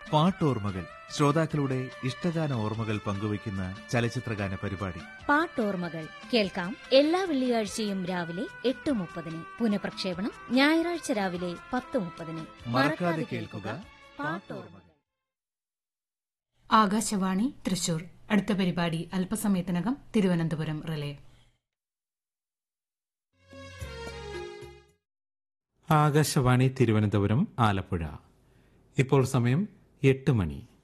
പാട്ടോർമ്മകൾ ശ്രോതാക്കളുടെ ഇഷ്ടഗാന ഓർമ്മകൾ പങ്കുവയ്ക്കുന്ന ചലച്ചിത്രഗാന പരിപാടി പാട്ടോർമ്മകൾ കേൾക്കാം എല്ലാ വെള്ളിയാഴ്ചയും രാവിലെ എട്ട് മുപ്പതിന് പുനഃപ്രക്ഷേപണം ഞായറാഴ്ച രാവിലെ പത്ത് മുപ്പതിന് മറക്കാതെ കേൾക്കുക പാട്ടോർമ്മകൾ ആകാശവാണി തൃശൂർ അടുത്ത പരിപാടി അല്പസമയത്തിനകം തിരുവനന്തപുരം റിലേ ആകാശവാണി തിരുവനന്തപുരം ആലപ്പുഴ ഇപ്പോൾ സമയം എട്ട് മണി